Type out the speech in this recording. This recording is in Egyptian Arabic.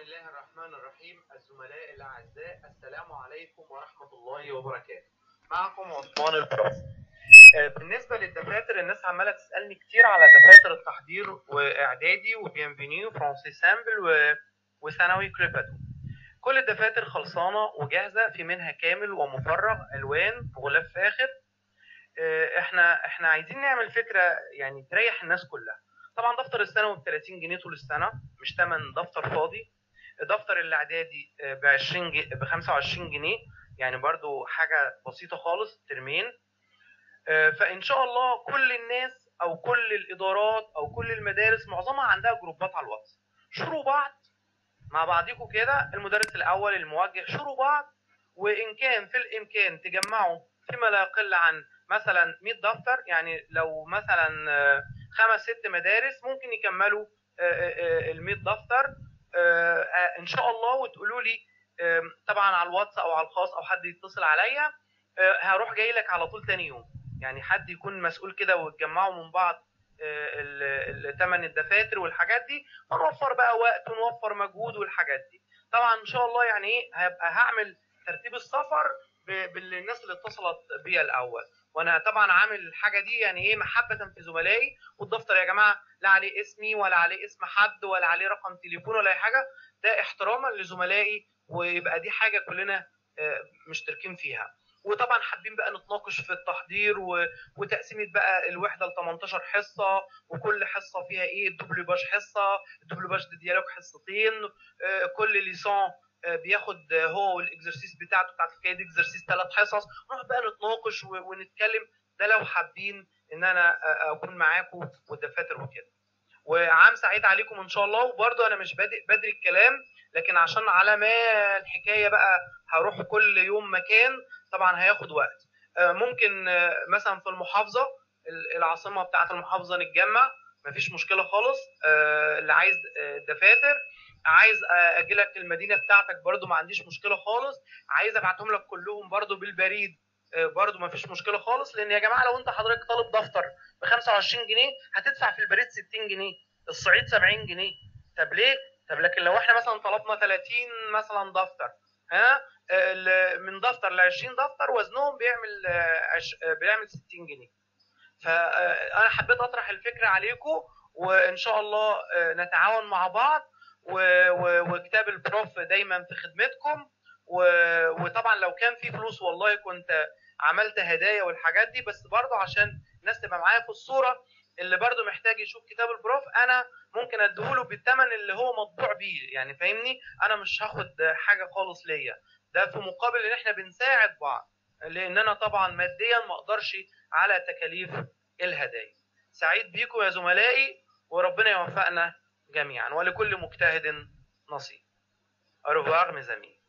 الله الرحمن الرحيم الزملاء الأعزاء السلام عليكم ورحمة الله وبركاته معكم عثمان البروف آه، بالنسبة للدفاتر الناس عمالة تسألني كتير على دفاتر التحضير وإعدادي وبيانفينيو فرانسي سامبل و... وثانوي كريباتو كل الدفاتر خلصانة وجاهزة في منها كامل ومفرغ ألوان غلاف فاخر آه، احنا احنا عايزين نعمل فكرة يعني تريح الناس كلها طبعا دفتر الثانوي ب 30 جنيه طول السنة مش تمن دفتر فاضي دفتر الاعدادي ب 20 ب 25 جنيه يعني برضو حاجه بسيطه خالص ترمين آه، فان شاء الله كل الناس او كل الادارات او كل المدارس معظمها عندها جروبات على الواتس شوروا بعض مع بعضكم كده المدرس الاول الموجه شوروا بعض وان كان في الامكان تجمعوا فيما لا يقل عن مثلا 100 دفتر يعني لو مثلا آه، خمس ست مدارس ممكن يكملوا ال 100 دفتر آه، آه، ان شاء الله وتقولوا لي آم، طبعا على الواتس او على الخاص او حد يتصل عليا آه، هروح جاي لك على طول تاني يوم يعني حد يكون مسؤول كده وتجمعوا من بعض ثمن الدفاتر والحاجات دي هنوفر بقى وقت ونوفر مجهود والحاجات دي طبعا ان شاء الله يعني ايه هبقى هعمل ترتيب السفر ب- بالناس اللي اتصلت بيا الاول وانا طبعا عامل الحاجه دي يعني ايه محبه في زملائي والدفتر يا جماعه لا عليه اسمي ولا عليه اسم حد ولا عليه رقم تليفون ولا اي حاجه ده احتراما لزملائي ويبقى دي حاجه كلنا آه، مشتركين فيها وطبعا حابين بقى نتناقش في التحضير و... وتقسيمه بقى الوحده ل 18 حصه وكل حصه فيها ايه الدوبلوباج حصه الدوبلوباج دي ديالوج حصتين آه، كل ليسون آه، بياخد آه، هو والاكزرسيس بتاعته بتاعت الكايد اكزرسيس ثلاث حصص نقعد بقى نتناقش و... ونتكلم ده لو حابين ان انا آه، اكون معاكم والدفاتر وكده وعام سعيد عليكم ان شاء الله وبرضه انا مش بادئ بدري الكلام لكن عشان على ما الحكايه بقى هروح كل يوم مكان طبعا هياخد وقت آه، ممكن آه، مثلا في المحافظه ال- العاصمه بتاعه المحافظه نتجمع مفيش مشكله خالص آه، اللي عايز آه، دفاتر عايز آه، اجي لك المدينه بتاعتك برضو ما عنديش مشكله خالص عايز ابعتهم لك كلهم برضو بالبريد آه، برضو ما فيش مشكله خالص لان يا جماعه لو انت حضرتك طالب دفتر ب 25 جنيه هتدفع في البريد 60 جنيه الصعيد 70 جنيه طب ليه طب لكن لو احنا مثلا طلبنا 30 مثلا دفتر ها ال- من دفتر ل 20 دفتر وزنهم بيعمل آه، عش- آه، بيعمل 60 جنيه فانا حبيت اطرح الفكره عليكم وان شاء الله آه، نتعاون مع بعض و- و- وكتاب البروف دايما في خدمتكم و- وطبعا لو كان في فلوس والله كنت عملت هدايا والحاجات دي بس برضه عشان الناس تبقى معايا في الصوره اللي برضه محتاج يشوف كتاب البروف انا ممكن اديهوله بالثمن اللي هو مطبوع بيه يعني فاهمني انا مش هاخد حاجه خالص ليا ده في مقابل ان احنا بنساعد بعض لان انا طبعا ماديا ما اقدرش على تكاليف الهدايا سعيد بيكم يا زملائي وربنا يوفقنا جميعا ولكل مجتهد نصيب أرواغ مزامين